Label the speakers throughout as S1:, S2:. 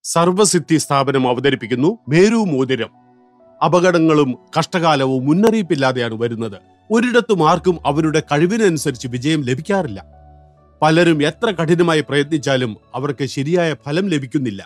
S1: സർവസിദ്ധി സ്ഥാപനം അവതരിപ്പിക്കുന്നു മേരു മോതിരം അപകടങ്ങളും കഷ്ടകാലവും മുന്നറിയിപ്പില്ലാതെയാണ് വരുന്നത് ഒരിടത്തും ആർക്കും അവരുടെ കഴിവിനനുസരിച്ച് വിജയം ലഭിക്കാറില്ല പലരും എത്ര കഠിനമായി പ്രയത്നിച്ചാലും അവർക്ക് ശരിയായ ഫലം ലഭിക്കുന്നില്ല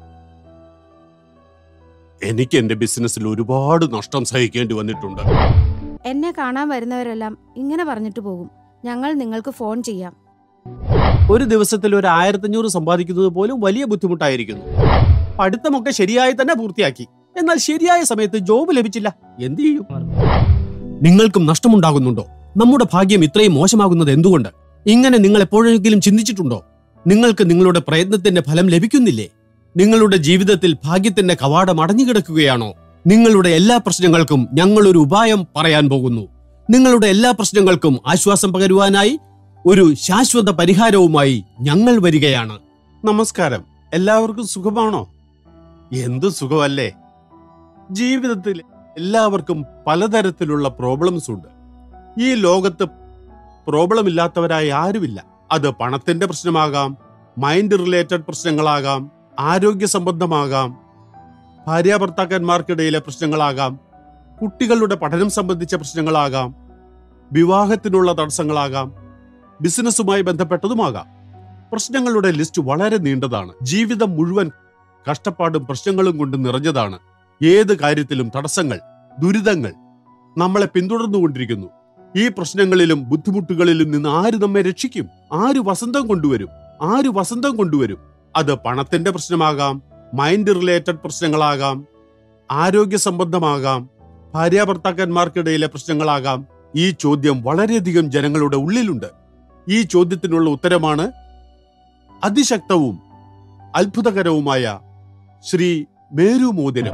S1: എനിക്ക് എന്റെ ബിസിനസ്സിൽ ഒരുപാട് നഷ്ടം സഹിക്കേണ്ടി വന്നിട്ടുണ്ട്
S2: എന്നെ കാണാൻ വരുന്നവരെല്ലാം ഇങ്ങനെ പറഞ്ഞിട്ട് പോകും ഞങ്ങൾ നിങ്ങൾക്ക് ഫോൺ ചെയ്യാം
S1: ഒരു ദിവസത്തിൽ ഒരു ആയിരത്തഞ്ഞൂറ് സമ്പാദിക്കുന്നത് പോലും വലിയ ബുദ്ധിമുട്ടായിരിക്കുന്നു പഠിത്തമൊക്കെ ശരിയായി തന്നെ പൂർത്തിയാക്കി എന്നാൽ ശരിയായ സമയത്ത് ജോബ് ലഭിച്ചില്ല എന്ത് ചെയ്യും നിങ്ങൾക്കും നഷ്ടമുണ്ടാകുന്നുണ്ടോ നമ്മുടെ ഭാഗ്യം ഇത്രയും മോശമാകുന്നത് എന്തുകൊണ്ട് ഇങ്ങനെ നിങ്ങൾ എപ്പോഴെങ്കിലും ചിന്തിച്ചിട്ടുണ്ടോ നിങ്ങൾക്ക് നിങ്ങളുടെ പ്രയത്നത്തിന്റെ ഫലം ലഭിക്കുന്നില്ലേ നിങ്ങളുടെ ജീവിതത്തിൽ ഭാഗ്യത്തിന്റെ കവാടം അടഞ്ഞുകിടക്കുകയാണോ നിങ്ങളുടെ എല്ലാ പ്രശ്നങ്ങൾക്കും ഞങ്ങൾ ഒരു ഉപായം പറയാൻ പോകുന്നു നിങ്ങളുടെ എല്ലാ പ്രശ്നങ്ങൾക്കും ആശ്വാസം പകരുവാനായി ഒരു ശാശ്വത പരിഹാരവുമായി ഞങ്ങൾ വരികയാണ് നമസ്കാരം എല്ലാവർക്കും സുഖമാണോ എന്തു സുഖമല്ലേ ജീവിതത്തിൽ എല്ലാവർക്കും പലതരത്തിലുള്ള പ്രോബ്ലംസ് ഉണ്ട് ഈ ലോകത്ത് പ്രോബ്ലം ഇല്ലാത്തവരായി ആരുമില്ല അത് പണത്തിന്റെ പ്രശ്നമാകാം മൈൻഡ് റിലേറ്റഡ് പ്രശ്നങ്ങളാകാം ആരോഗ്യ സംബന്ധമാകാം ഭാര്യാഭർത്താക്കന്മാർക്കിടയിലെ പ്രശ്നങ്ങളാകാം കുട്ടികളുടെ പഠനം സംബന്ധിച്ച പ്രശ്നങ്ങളാകാം വിവാഹത്തിനുള്ള തടസ്സങ്ങളാകാം ബിസിനസ്സുമായി ബന്ധപ്പെട്ടതുമാകാം പ്രശ്നങ്ങളുടെ ലിസ്റ്റ് വളരെ നീണ്ടതാണ് ജീവിതം മുഴുവൻ കഷ്ടപ്പാടും പ്രശ്നങ്ങളും കൊണ്ട് നിറഞ്ഞതാണ് ഏത് കാര്യത്തിലും തടസ്സങ്ങൾ ദുരിതങ്ങൾ നമ്മളെ പിന്തുടർന്നുകൊണ്ടിരിക്കുന്നു ഈ പ്രശ്നങ്ങളിലും ബുദ്ധിമുട്ടുകളിലും നിന്ന് ആര് നമ്മെ രക്ഷിക്കും ആര് വസന്തം കൊണ്ടുവരും ആര് വസന്തം കൊണ്ടുവരും അത് പണത്തിന്റെ പ്രശ്നമാകാം മൈൻഡ് റിലേറ്റഡ് പ്രശ്നങ്ങളാകാം ആരോഗ്യ സംബന്ധമാകാം ഭാര്യാഭർത്താക്കന്മാർക്കിടയിലെ പ്രശ്നങ്ങളാകാം ഈ ചോദ്യം വളരെയധികം ജനങ്ങളുടെ ഉള്ളിലുണ്ട് ഈ ചോദ്യത്തിനുള്ള ഉത്തരമാണ് അതിശക്തവും അത്ഭുതകരവുമായ ശ്രീ മേരു മോതിരം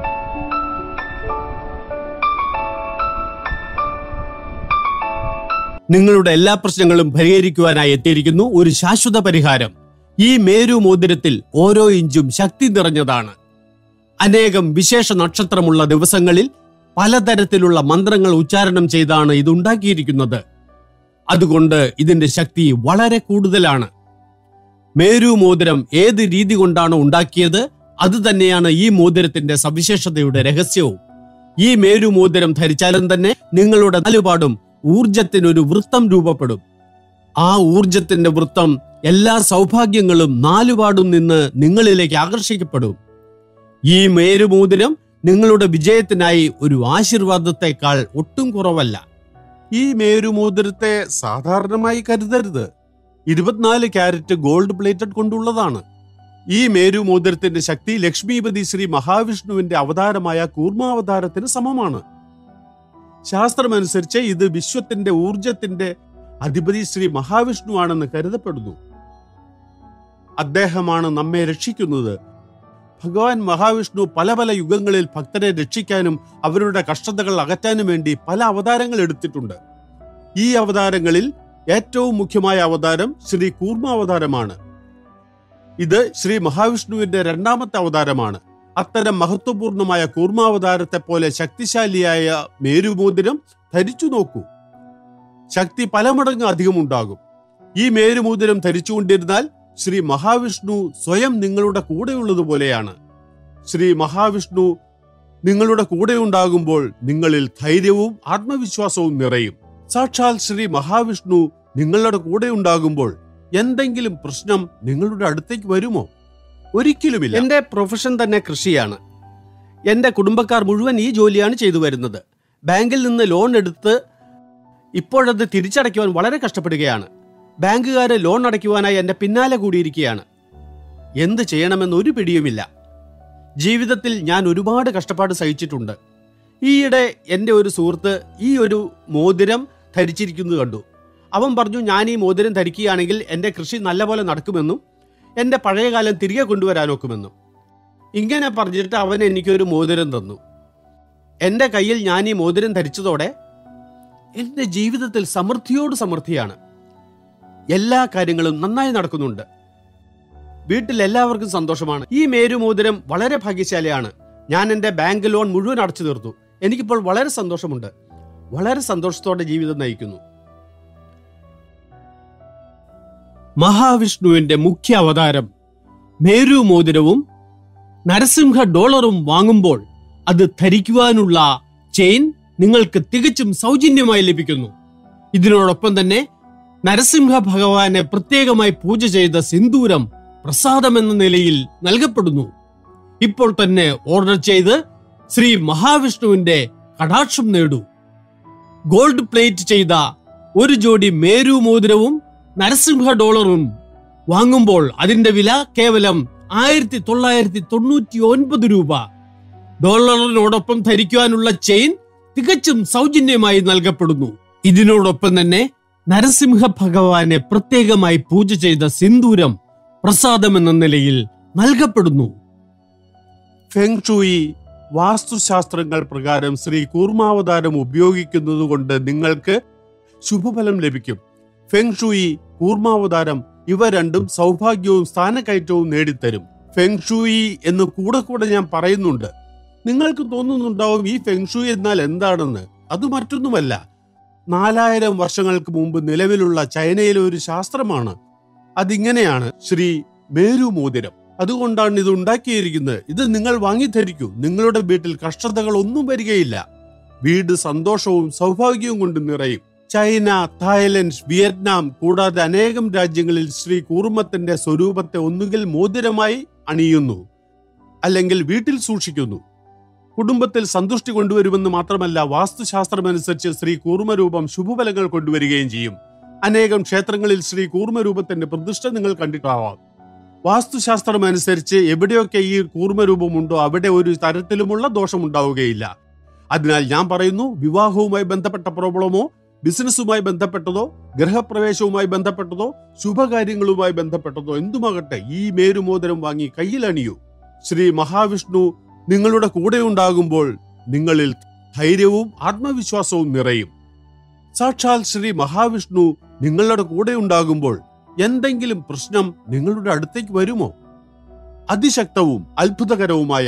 S1: നിങ്ങളുടെ എല്ലാ പ്രശ്നങ്ങളും പരിഹരിക്കുവാനായി എത്തിയിരിക്കുന്നു ഒരു ശാശ്വത പരിഹാരം ഈ മേരു മോതിരത്തിൽ ഓരോ ഇഞ്ചും ശക്തി നിറഞ്ഞതാണ് അനേകം വിശേഷ നക്ഷത്രമുള്ള ദിവസങ്ങളിൽ പലതരത്തിലുള്ള മന്ത്രങ്ങൾ ഉച്ചാരണം ചെയ്താണ് ഇത് ഉണ്ടാക്കിയിരിക്കുന്നത് അതുകൊണ്ട് ഇതിന്റെ ശക്തി വളരെ കൂടുതലാണ് മേരു മോതിരം ഏത് രീതി കൊണ്ടാണ് ഉണ്ടാക്കിയത് അത് തന്നെയാണ് ഈ മോതിരത്തിന്റെ സവിശേഷതയുടെ രഹസ്യവും ഈ മേരു മോതിരം ധരിച്ചാലും തന്നെ നിങ്ങളുടെ നാലുപാടും ഊർജത്തിനൊരു വൃത്തം രൂപപ്പെടും ആ ഊർജത്തിന്റെ വൃത്തം എല്ലാ സൗഭാഗ്യങ്ങളും നാലുപാടും നിന്ന് നിങ്ങളിലേക്ക് ആകർഷിക്കപ്പെടും ഈ മേരുമോതിരം നിങ്ങളുടെ വിജയത്തിനായി ഒരു ആശീർവാദത്തെക്കാൾ ഒട്ടും കുറവല്ല ഈ മേരുമോതിരത്തെ സാധാരണമായി കരുതരുത് ഇരുപത്തിനാല് ക്യാരറ്റ് ഗോൾഡ് പ്ലേറ്റഡ് കൊണ്ടുള്ളതാണ് ഈ മേരുമോതിരത്തിന്റെ ശക്തി ലക്ഷ്മീപതി ശ്രീ മഹാവിഷ്ണുവിന്റെ അവതാരമായ കൂർമാവതാരത്തിന് സമമാണ് ശാസ്ത്രമനുസരിച്ച് ഇത് വിശ്വത്തിന്റെ ഊർജത്തിന്റെ അധിപതി ശ്രീ മഹാവിഷ്ണു ആണെന്ന് കരുതപ്പെടുന്നു അദ്ദേഹമാണ് നമ്മെ രക്ഷിക്കുന്നത് ഭഗവാൻ മഹാവിഷ്ണു പല പല യുഗങ്ങളിൽ ഭക്തരെ രക്ഷിക്കാനും അവരുടെ കഷ്ടതകൾ അകറ്റാനും വേണ്ടി പല അവതാരങ്ങൾ എടുത്തിട്ടുണ്ട് ഈ അവതാരങ്ങളിൽ ഏറ്റവും മുഖ്യമായ അവതാരം ശ്രീ കൂർമ്മ അവതാരമാണ് ഇത് ശ്രീ മഹാവിഷ്ണുവിന്റെ രണ്ടാമത്തെ അവതാരമാണ് അത്തരം മഹത്വപൂർണമായ കൂർമാവതാരത്തെ പോലെ ശക്തിശാലിയായ മേരുമോതിരം ധരിച്ചു നോക്കൂ ശക്തി പല മടങ്ങ് അധികമുണ്ടാകും ഈ മേരുമോതിരം ധരിച്ചുകൊണ്ടിരുന്നാൽ ശ്രീ മഹാവിഷ്ണു സ്വയം നിങ്ങളുടെ കൂടെയുള്ളതുപോലെയാണ് ശ്രീ മഹാവിഷ്ണു നിങ്ങളുടെ കൂടെ ഉണ്ടാകുമ്പോൾ നിങ്ങളിൽ ധൈര്യവും ആത്മവിശ്വാസവും നിറയും സാക്ഷാൽ ശ്രീ മഹാവിഷ്ണു നിങ്ങളുടെ കൂടെ ഉണ്ടാകുമ്പോൾ എന്തെങ്കിലും പ്രശ്നം നിങ്ങളുടെ അടുത്തേക്ക് വരുമോ ഒരിക്കലുമില്ല എന്റെ പ്രൊഫഷൻ തന്നെ കൃഷിയാണ് എന്റെ കുടുംബക്കാർ മുഴുവൻ ഈ ജോലിയാണ് ചെയ്തു വരുന്നത് ബാങ്കിൽ നിന്ന് ലോൺ എടുത്ത് ഇപ്പോഴത് തിരിച്ചടയ്ക്കുവാൻ വളരെ കഷ്ടപ്പെടുകയാണ് ബാങ്കുകാര് ലോൺ അടയ്ക്കുവാനായി എന്റെ പിന്നാലെ കൂടിയിരിക്കുകയാണ് എന്ത് ചെയ്യണമെന്ന് ഒരു പിടിയുമില്ല ജീവിതത്തിൽ ഞാൻ ഒരുപാട് കഷ്ടപ്പാട് സഹിച്ചിട്ടുണ്ട് ഈയിടെ എൻ്റെ ഒരു സുഹൃത്ത് ഈ ഒരു മോതിരം ധരിച്ചിരിക്കുന്നത് കണ്ടു അവൻ പറഞ്ഞു ഞാൻ ഈ മോതിരം ധരിക്കുകയാണെങ്കിൽ എൻ്റെ കൃഷി നല്ലപോലെ നടക്കുമെന്നും എൻ്റെ പഴയകാലം തിരികെ കൊണ്ടുവരാനൊക്കുമെന്നും ഇങ്ങനെ പറഞ്ഞിട്ട് അവൻ എനിക്കൊരു മോതിരം തന്നു എൻ്റെ കയ്യിൽ ഞാൻ ഈ മോതിരം ധരിച്ചതോടെ എൻ്റെ ജീവിതത്തിൽ സമൃദ്ധിയോട് സമൃദ്ധിയാണ് എല്ലാ കാര്യങ്ങളും നന്നായി നടക്കുന്നുണ്ട് വീട്ടിൽ എല്ലാവർക്കും സന്തോഷമാണ് ഈ മേരുമോതിരം വളരെ ഭാഗ്യശാലിയാണ് ഞാൻ എൻ്റെ ബാങ്ക് ലോൺ മുഴുവൻ അടച്ചു തീർത്തു എനിക്കിപ്പോൾ വളരെ സന്തോഷമുണ്ട് വളരെ സന്തോഷത്തോടെ ജീവിതം നയിക്കുന്നു മഹാവിഷ്ണുവിന്റെ മുഖ്യ അവതാരം മേരു മോതിരവും നരസിംഹ ഡോളറും വാങ്ങുമ്പോൾ അത് ധരിക്കുവാനുള്ള ചെയിൻ നിങ്ങൾക്ക് തികച്ചും സൗജന്യമായി ലഭിക്കുന്നു ഇതിനോടൊപ്പം തന്നെ നരസിംഹ ഭഗവാനെ പ്രത്യേകമായി പൂജ ചെയ്ത സിന്ദൂരം പ്രസാദം എന്ന നിലയിൽ നൽകപ്പെടുന്നു ഇപ്പോൾ തന്നെ ഓർഡർ ചെയ്ത് ശ്രീ മഹാവിഷ്ണുവിന്റെ കടാക്ഷം നേടൂ ഗോൾഡ് പ്ലേറ്റ് ചെയ്ത ഒരു ജോഡി മേരു മോതിരവും നരസിംഹ ഡോളറും വാങ്ങുമ്പോൾ അതിന്റെ വില കേവലം ആയിരത്തി തൊള്ളായിരത്തി തൊണ്ണൂറ്റി ഒൻപത് രൂപ ഡോളറിനോടൊപ്പം ധരിക്കുവാനുള്ള ചെയിൻ തികച്ചും സൗജന്യമായി നൽകപ്പെടുന്നു ഇതിനോടൊപ്പം തന്നെ നരസിംഹ ഭഗവാനെ പ്രത്യേകമായി പൂജ ചെയ്ത സിന്ദൂരം പ്രസാദം എന്ന നിലയിൽ നൽകപ്പെടുന്നു ഫെങ്ഷുയി വാസ്തുശാസ്ത്രങ്ങൾ പ്രകാരം ശ്രീ കൂർമാവതാരം ഉപയോഗിക്കുന്നത് കൊണ്ട് നിങ്ങൾക്ക് ശുഭഫലം ലഭിക്കും ഫെങ്ഷുയി കൂർമാവതാരം ഇവ രണ്ടും സൗഭാഗ്യവും സ്ഥാനക്കയറ്റവും നേടിത്തരും ഫെങ്ഷുയി എന്ന് കൂടെ കൂടെ ഞാൻ പറയുന്നുണ്ട് നിങ്ങൾക്ക് തോന്നുന്നുണ്ടാവും ഈ ഫെങ്ഷുയി എന്നാൽ എന്താണെന്ന് അത് മറ്റൊന്നുമല്ല നാലായിരം വർഷങ്ങൾക്ക് മുമ്പ് നിലവിലുള്ള ചൈനയിലെ ഒരു ശാസ്ത്രമാണ് അതിങ്ങനെയാണ് ശ്രീ മേരു മോതിരം അതുകൊണ്ടാണ് ഇത് ഉണ്ടാക്കിയിരിക്കുന്നത് ഇത് നിങ്ങൾ വാങ്ങി ധരിക്കൂ നിങ്ങളുടെ വീട്ടിൽ കഷ്ടതകൾ ഒന്നും വരികയില്ല വീട് സന്തോഷവും സൗഭാഗ്യവും കൊണ്ട് നിറയും ചൈന തായ്ലൻഡ് വിയറ്റ്നാം കൂടാതെ അനേകം രാജ്യങ്ങളിൽ ശ്രീ കൂർമ്മത്തിന്റെ സ്വരൂപത്തെ ഒന്നുകിൽ മോതിരമായി അണിയുന്നു അല്ലെങ്കിൽ വീട്ടിൽ സൂക്ഷിക്കുന്നു കുടുംബത്തിൽ സന്തുഷ്ടി കൊണ്ടുവരുമെന്ന് മാത്രമല്ല വാസ്തുശാസ്ത്രമനുസരിച്ച് ശ്രീ കൂർമ്മരൂപം ശുഭഫലങ്ങൾ കൊണ്ടുവരികയും ചെയ്യും അനേകം ക്ഷേത്രങ്ങളിൽ ശ്രീ കൂർമ്മരൂപത്തിന്റെ പ്രതിഷ്ഠ നിങ്ങൾ കണ്ടിട്ടാവാം വാസ്തുശാസ്ത്രം അനുസരിച്ച് എവിടെയൊക്കെ ഈ കൂർമ്മരൂപമുണ്ടോ അവിടെ ഒരു തരത്തിലുമുള്ള ദോഷമുണ്ടാവുകയില്ല അതിനാൽ ഞാൻ പറയുന്നു വിവാഹവുമായി ബന്ധപ്പെട്ട പ്രോബ്ലമോ ബിസിനസ്സുമായി ബന്ധപ്പെട്ടതോ ഗൃഹപ്രവേശവുമായി ബന്ധപ്പെട്ടതോ ശുഭകാര്യങ്ങളുമായി ബന്ധപ്പെട്ടതോ എന്തുമാകട്ടെ ഈ മേരുമോതിരം വാങ്ങി കയ്യിലണിയൂ ശ്രീ മഹാവിഷ്ണു നിങ്ങളുടെ കൂടെ ഉണ്ടാകുമ്പോൾ നിങ്ങളിൽ ധൈര്യവും ആത്മവിശ്വാസവും നിറയും സാക്ഷാൽ ശ്രീ മഹാവിഷ്ണു നിങ്ങളുടെ കൂടെ ഉണ്ടാകുമ്പോൾ എന്തെങ്കിലും പ്രശ്നം നിങ്ങളുടെ അടുത്തേക്ക് വരുമോ അതിശക്തവും അത്ഭുതകരവുമായ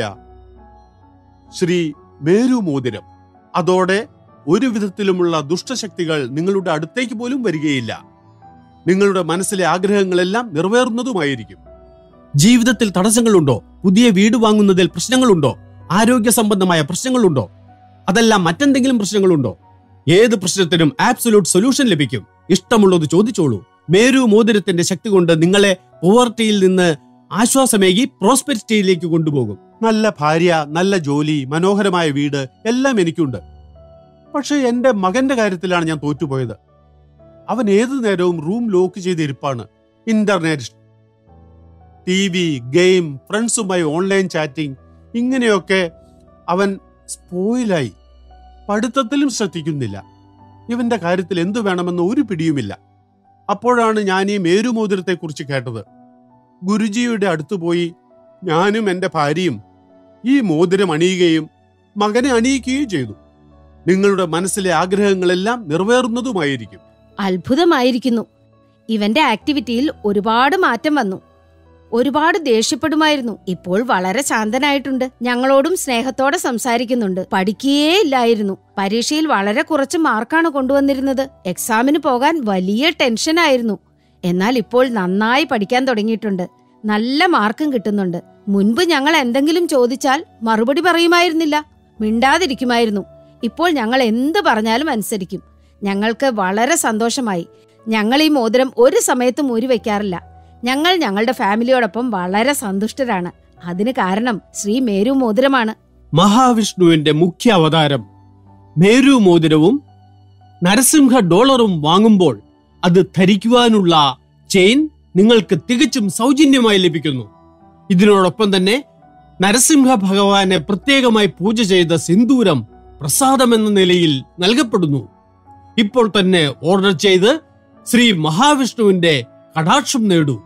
S1: ശ്രീ മേരു മോതിരം അതോടെ ഒരു വിധത്തിലുമുള്ള ദുഷ്ടശക്തികൾ നിങ്ങളുടെ അടുത്തേക്ക് പോലും വരികയില്ല നിങ്ങളുടെ മനസ്സിലെ ആഗ്രഹങ്ങളെല്ലാം നിറവേറുന്നതുമായിരിക്കും ജീവിതത്തിൽ തടസ്സങ്ങളുണ്ടോ പുതിയ വീട് വാങ്ങുന്നതിൽ പ്രശ്നങ്ങളുണ്ടോ ആരോഗ്യ സംബന്ധമായ പ്രശ്നങ്ങളുണ്ടോ അതല്ല മറ്റെന്തെങ്കിലും പ്രശ്നങ്ങളുണ്ടോ ഏത് പ്രശ്നത്തിനും ആബ്സൊല്യൂട്ട് സൊല്യൂഷൻ ലഭിക്കും ഇഷ്ടമുള്ളത് ചോദിച്ചോളൂ മേരു മോതിരത്തിന്റെ ശക്തി കൊണ്ട് നിങ്ങളെ പോവർട്ടിയിൽ നിന്ന് ആശ്വാസമേകി പ്രോസ്പെരിറ്റിയിലേക്ക് കൊണ്ടുപോകും നല്ല ഭാര്യ നല്ല ജോലി മനോഹരമായ വീട് എല്ലാം എനിക്കുണ്ട് പക്ഷെ എന്റെ മകന്റെ കാര്യത്തിലാണ് ഞാൻ തോറ്റുപോയത് അവൻ ഏതു നേരവും റൂം ലോക്ക് ചെയ്ത് ഇരിപ്പാണ് ഇന്റർനെറ്റ് ടി വി ഗെയിം ഫ്രണ്ട്സുമായി ഓൺലൈൻ ചാറ്റിംഗ് ഇങ്ങനെയൊക്കെ അവൻ സ്പോയിലായി പഠിത്തത്തിലും ശ്രദ്ധിക്കുന്നില്ല ഇവന്റെ കാര്യത്തിൽ എന്തു വേണമെന്ന് ഒരു പിടിയുമില്ല അപ്പോഴാണ് ഞാൻ ഈ മേരുമോതിരത്തെക്കുറിച്ച് കേട്ടത് ഗുരുജിയുടെ അടുത്ത് പോയി ഞാനും എൻ്റെ ഭാര്യയും ഈ മോതിരം അണിയുകയും മകനെ അണിയിക്കുകയും ചെയ്തു നിങ്ങളുടെ മനസ്സിലെ ആഗ്രഹങ്ങളെല്ലാം നിറവേറുന്നതുമായിരിക്കും
S2: അത്ഭുതമായിരിക്കുന്നു ഇവന്റെ ആക്ടിവിറ്റിയിൽ ഒരുപാട് മാറ്റം വന്നു ഒരുപാട് ദേഷ്യപ്പെടുമായിരുന്നു ഇപ്പോൾ വളരെ ശാന്തനായിട്ടുണ്ട് ഞങ്ങളോടും സ്നേഹത്തോടെ സംസാരിക്കുന്നുണ്ട് പഠിക്കുകയേ ഇല്ലായിരുന്നു പരീക്ഷയിൽ വളരെ കുറച്ച് മാർക്കാണ് കൊണ്ടുവന്നിരുന്നത് എക്സാമിന് പോകാൻ വലിയ ടെൻഷനായിരുന്നു എന്നാൽ ഇപ്പോൾ നന്നായി പഠിക്കാൻ തുടങ്ങിയിട്ടുണ്ട് നല്ല മാർക്കും കിട്ടുന്നുണ്ട് മുൻപ് ഞങ്ങൾ എന്തെങ്കിലും ചോദിച്ചാൽ മറുപടി പറയുമായിരുന്നില്ല മിണ്ടാതിരിക്കുമായിരുന്നു ഇപ്പോൾ ഞങ്ങൾ എന്ത് പറഞ്ഞാലും അനുസരിക്കും ഞങ്ങൾക്ക് വളരെ സന്തോഷമായി ഞങ്ങൾ ഈ മോതിരം ഒരു സമയത്തും ഊരി വെക്കാറില്ല ഞങ്ങൾ ഞങ്ങളുടെ ഫാമിലിയോടൊപ്പം വളരെ സന്തുഷ്ടരാണ് അതിന് കാരണം ശ്രീ മേരു മോതിരമാണ്
S1: മഹാവിഷ്ണുവിന്റെ മുഖ്യ അവതാരം മേരു മോതിരവും നരസിംഹ ഡോളറും വാങ്ങുമ്പോൾ അത് ധരിക്കുവാനുള്ള ചെയിൻ നിങ്ങൾക്ക് തികച്ചും സൗജന്യമായി ലഭിക്കുന്നു ഇതിനോടൊപ്പം തന്നെ നരസിംഹ ഭഗവാനെ പ്രത്യേകമായി പൂജ ചെയ്ത സിന്ദൂരം പ്രസാദം എന്ന നിലയിൽ നൽകപ്പെടുന്നു ഇപ്പോൾ തന്നെ ഓർഡർ ചെയ്ത് ശ്രീ മഹാവിഷ്ണുവിന്റെ കടാക്ഷം നേടൂ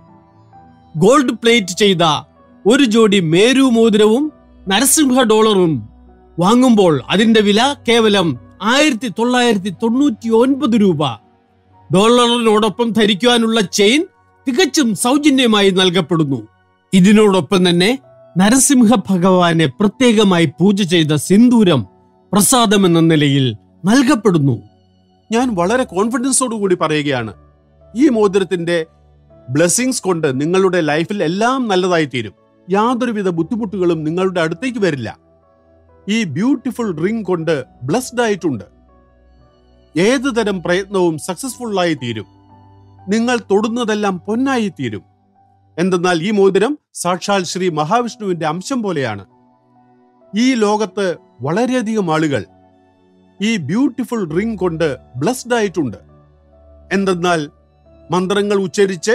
S1: ഗോൾഡ് പ്ലേറ്റ് ചെയ്ത ഒരു ജോഡി മേരു മോതിരവും നരസിംഹ ഡോളറും വാങ്ങുമ്പോൾ അതിന്റെ വില കേവലം ആയിരത്തി തൊള്ളായിരത്തി തൊണ്ണൂറ്റി ഒൻപത് രൂപ ഡോളറിനോടൊപ്പം ധരിക്കുവാനുള്ള ചെയിൻ തികച്ചും സൗജന്യമായി നൽകപ്പെടുന്നു ഇതിനോടൊപ്പം തന്നെ നരസിംഹ ഭഗവാനെ പ്രത്യേകമായി പൂജ ചെയ്ത സിന്ദൂരം പ്രസാദം എന്ന നിലയിൽ നൽകപ്പെടുന്നു ഞാൻ വളരെ കോൺഫിഡൻസോടു കൂടി പറയുകയാണ് ഈ മോതിരത്തിന്റെ ബ്ലെസ്സിങ്സ് കൊണ്ട് നിങ്ങളുടെ ലൈഫിൽ എല്ലാം നല്ലതായി തീരും യാതൊരുവിധ ബുദ്ധിമുട്ടുകളും നിങ്ങളുടെ അടുത്തേക്ക് വരില്ല ഈ ബ്യൂട്ടിഫുൾ റിംഗ് കൊണ്ട് ബ്ലസ്ഡ് ആയിട്ടുണ്ട് ഏതു തരം പ്രയത്നവും സക്സസ്ഫുൾ ആയി തീരും നിങ്ങൾ തൊടുന്നതെല്ലാം പൊന്നായി തീരും എന്തെന്നാൽ ഈ മോതിരം സാക്ഷാൽ ശ്രീ മഹാവിഷ്ണുവിന്റെ അംശം പോലെയാണ് ഈ ലോകത്ത് വളരെയധികം ആളുകൾ ഈ ബ്യൂട്ടിഫുൾ റിംഗ് കൊണ്ട് ബ്ലസ്ഡ് ആയിട്ടുണ്ട് എന്തെന്നാൽ മന്ത്രങ്ങൾ ഉച്ചരിച്ച്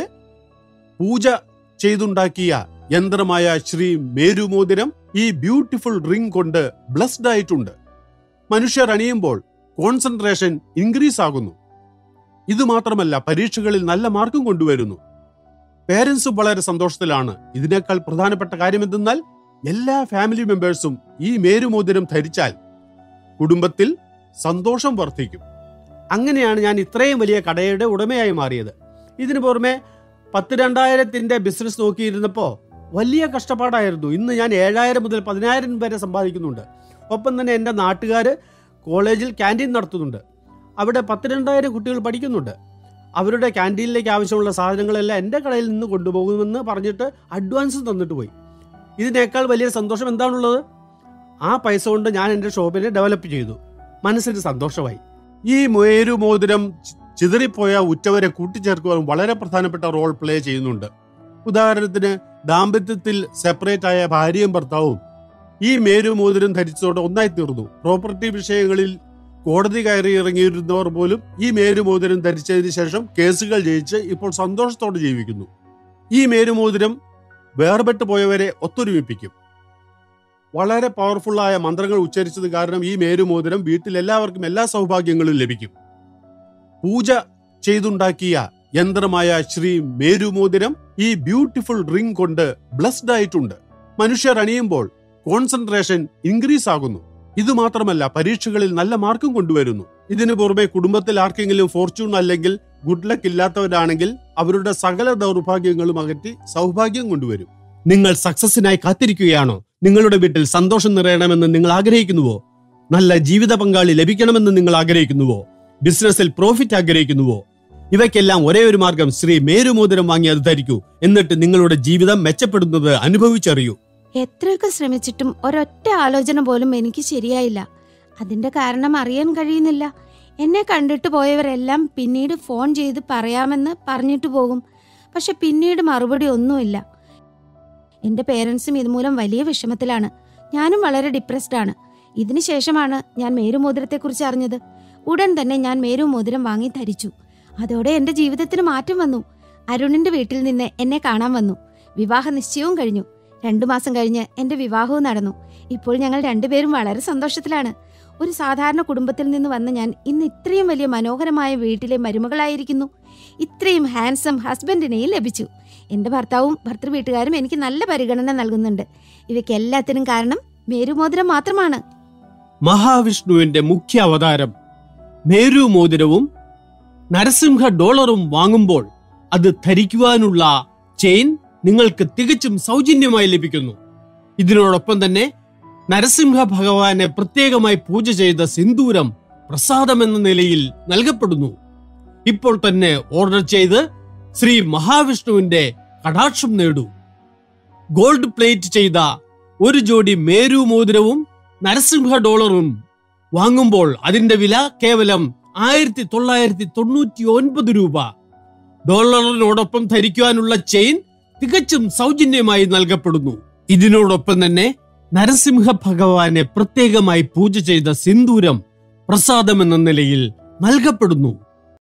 S1: പൂജ ചെയ്തുണ്ടാക്കിയ യന്ത്രമായ ശ്രീ മേരുമോതിരം ഈ ബ്യൂട്ടിഫുൾ റിംഗ് കൊണ്ട് ബ്ലസ്ഡ് ആയിട്ടുണ്ട് മനുഷ്യർ അണിയുമ്പോൾ കോൺസെൻട്രേഷൻ ഇൻക്രീസ് ആകുന്നു ഇത് മാത്രമല്ല പരീക്ഷകളിൽ നല്ല മാർക്കും കൊണ്ടുവരുന്നു പേരൻസും വളരെ സന്തോഷത്തിലാണ് ഇതിനേക്കാൾ പ്രധാനപ്പെട്ട കാര്യം എന്തെന്നാൽ എല്ലാ ഫാമിലി മെമ്പേഴ്സും ഈ മേരുമോതിരം ധരിച്ചാൽ കുടുംബത്തിൽ സന്തോഷം വർദ്ധിക്കും അങ്ങനെയാണ് ഞാൻ ഇത്രയും വലിയ കടയുടെ ഉടമയായി മാറിയത് ഇതിനു പുറമെ പത്ത് രണ്ടായിരത്തിന്റെ ബിസിനസ് നോക്കിയിരുന്നപ്പോൾ വലിയ കഷ്ടപ്പാടായിരുന്നു ഇന്ന് ഞാൻ ഏഴായിരം മുതൽ പതിനായിരം വരെ സമ്പാദിക്കുന്നുണ്ട് ഒപ്പം തന്നെ എൻ്റെ നാട്ടുകാർ കോളേജിൽ ക്യാൻറ്റീൻ നടത്തുന്നുണ്ട് അവിടെ പത്ത് രണ്ടായിരം കുട്ടികൾ പഠിക്കുന്നുണ്ട് അവരുടെ ക്യാൻറ്റീനിലേക്ക് ആവശ്യമുള്ള സാധനങ്ങളെല്ലാം എൻ്റെ കടയിൽ നിന്ന് കൊണ്ടുപോകുമെന്ന് പറഞ്ഞിട്ട് അഡ്വാൻസ് തന്നിട്ട് പോയി ഇതിനേക്കാൾ വലിയ സന്തോഷം എന്താണുള്ളത് ആ പൈസ കൊണ്ട് ഞാൻ എൻ്റെ ഷോപ്പിനെ ഡെവലപ്പ് ചെയ്തു മനസ്സിന് സന്തോഷമായി ഈ മേരു മോതിരം ചി- ചിതറിപ്പോയ ഉറ്റവരെ കൂട്ടിച്ചേർക്കുവാൻ വളരെ പ്രധാനപ്പെട്ട റോൾ പ്ലേ ചെയ്യുന്നുണ്ട് ഉദാഹരണത്തിന് ദാമ്പത്യത്തിൽ സെപ്പറേറ്റ് ആയ ഭാര്യയും ഭർത്താവും ഈ മേരു മോതിരം ധരിച്ചതോടെ ഒന്നായി തീർന്നു പ്രോപ്പർട്ടി വിഷയങ്ങളിൽ കോടതി കയറി ഇറങ്ങിയിരുന്നവർ പോലും ഈ മേരുമോതിരം ധരിച്ചതിന് ശേഷം കേസുകൾ ജയിച്ച് ഇപ്പോൾ സന്തോഷത്തോടെ ജീവിക്കുന്നു ഈ മേരുമോതിരം വേർപെട്ടു പോയവരെ ഒത്തൊരുമിപ്പിക്കും വളരെ പവർഫുള്ളായ മന്ത്രങ്ങൾ ഉച്ചരിച്ചത് കാരണം ഈ മേരുമോതിരം വീട്ടിൽ എല്ലാവർക്കും എല്ലാ സൗഭാഗ്യങ്ങളും ലഭിക്കും പൂജ ചെയ്തുണ്ടാക്കിയ യന്ത്രമായ ശ്രീ മേരുമോതിരം ഈ ബ്യൂട്ടിഫുൾ റിംഗ് കൊണ്ട് ബ്ലസ്ഡ് ആയിട്ടുണ്ട് മനുഷ്യർ അണിയുമ്പോൾ കോൺസെൻട്രേഷൻ ഇൻക്രീസ് ആകുന്നു ഇത് മാത്രമല്ല പരീക്ഷകളിൽ നല്ല മാർക്കും കൊണ്ടുവരുന്നു ഇതിനു പുറമെ കുടുംബത്തിൽ ആർക്കെങ്കിലും ഫോർച്യൂൺ അല്ലെങ്കിൽ ഗുഡ് ലക്ക് ഇല്ലാത്തവരാണെങ്കിൽ അവരുടെ സകല ദൗർഭാഗ്യങ്ങളും അകറ്റി സൗഭാഗ്യം കൊണ്ടുവരും നിങ്ങൾ സക്സസിനായി കാത്തിരിക്കുകയാണോ നിങ്ങളുടെ വീട്ടിൽ സന്തോഷം നിറയണമെന്ന് നിങ്ങൾ ആഗ്രഹിക്കുന്നുവോ നല്ല ജീവിത പങ്കാളി ലഭിക്കണമെന്ന് നിങ്ങൾ ആഗ്രഹിക്കുന്നുവോ ബിസിനസ്സിൽ പ്രോഫിറ്റ് ആഗ്രഹിക്കുന്നുവോ ഇവയ്ക്കെല്ലാം ഒരേ ഒരു മാർഗം ശ്രീ മേരുമോതിരം വാങ്ങി അത് ധരിക്കൂ എന്നിട്ട് നിങ്ങളുടെ ജീവിതം മെച്ചപ്പെടുന്നത് അനുഭവിച്ചറിയൂ
S2: എത്രയൊക്കെ ശ്രമിച്ചിട്ടും ഒരൊറ്റ ആലോചന പോലും എനിക്ക് ശരിയായില്ല അതിന്റെ കാരണം അറിയാൻ കഴിയുന്നില്ല എന്നെ കണ്ടിട്ട് പോയവരെല്ലാം പിന്നീട് ഫോൺ ചെയ്ത് പറയാമെന്ന് പറഞ്ഞിട്ട് പോകും പക്ഷെ പിന്നീട് മറുപടി ഒന്നുമില്ല എന്റെ പേരൻസും ഇതുമൂലം വലിയ വിഷമത്തിലാണ് ഞാനും വളരെ ഡിപ്രസ്ഡ് ആണ് ഇതിനു ശേഷമാണ് ഞാൻ മേരുമോതിരത്തെക്കുറിച്ച് അറിഞ്ഞത് ഉടൻ തന്നെ ഞാൻ മേരുമോതിരം വാങ്ങി ധരിച്ചു അതോടെ എന്റെ ജീവിതത്തിന് മാറ്റം വന്നു അരുണിന്റെ വീട്ടിൽ നിന്ന് എന്നെ കാണാൻ വന്നു വിവാഹ നിശ്ചയവും കഴിഞ്ഞു രണ്ടു മാസം കഴിഞ്ഞ് എന്റെ വിവാഹവും നടന്നു ഇപ്പോൾ ഞങ്ങൾ രണ്ടുപേരും വളരെ സന്തോഷത്തിലാണ് ഒരു സാധാരണ കുടുംബത്തിൽ നിന്ന് വന്ന ഞാൻ ഇന്ന് ഇത്രയും വലിയ മനോഹരമായ വീട്ടിലെ മരുമകളായിരിക്കുന്നു ഇത്രയും ഹാൻസം ഹസ്ബൻഡിനെയും ലഭിച്ചു എന്റെ ഭർത്താവും ഭർത്തൃ വീട്ടുകാരും എനിക്ക് നല്ല പരിഗണന നൽകുന്നുണ്ട് ഇവയ്ക്ക് എല്ലാത്തിനും കാരണം മേരുമോതിരം മാത്രമാണ്
S1: മഹാവിഷ്ണുവിന്റെ മുഖ്യ അവതാരം മേരുമോതിരവും നരസിംഹ ഡോളറും വാങ്ങുമ്പോൾ അത് ധരിക്കുവാനുള്ള ചെയിൻ നിങ്ങൾക്ക് തികച്ചും സൗജന്യമായി ലഭിക്കുന്നു ഇതിനോടൊപ്പം തന്നെ നരസിംഹ ഭഗവാനെ പ്രത്യേകമായി പൂജ ചെയ്ത സിന്ദൂരം പ്രസാദം എന്ന നിലയിൽ നൽകപ്പെടുന്നു ഇപ്പോൾ തന്നെ ഓർഡർ ചെയ്ത് ശ്രീ മഹാവിഷ്ണുവിന്റെ കടാക്ഷം നേടൂ ഗോൾഡ് പ്ലേറ്റ് ചെയ്ത ഒരു ജോഡി മേരു മോതിരവും നരസിംഹ ഡോളറും വാങ്ങുമ്പോൾ അതിന്റെ വില കേവലം ആയിരത്തി തൊള്ളായിരത്തി തൊണ്ണൂറ്റി ഒൻപത് രൂപ ഡോളറിനോടൊപ്പം ധരിക്കുവാനുള്ള ചെയിൻ തികച്ചും സൗജന്യമായി നൽകപ്പെടുന്നു ഇതിനോടൊപ്പം തന്നെ നരസിംഹ ഭഗവാനെ പ്രത്യേകമായി പൂജ ചെയ്ത സിന്ദൂരം പ്രസാദം എന്ന നിലയിൽ നൽകപ്പെടുന്നു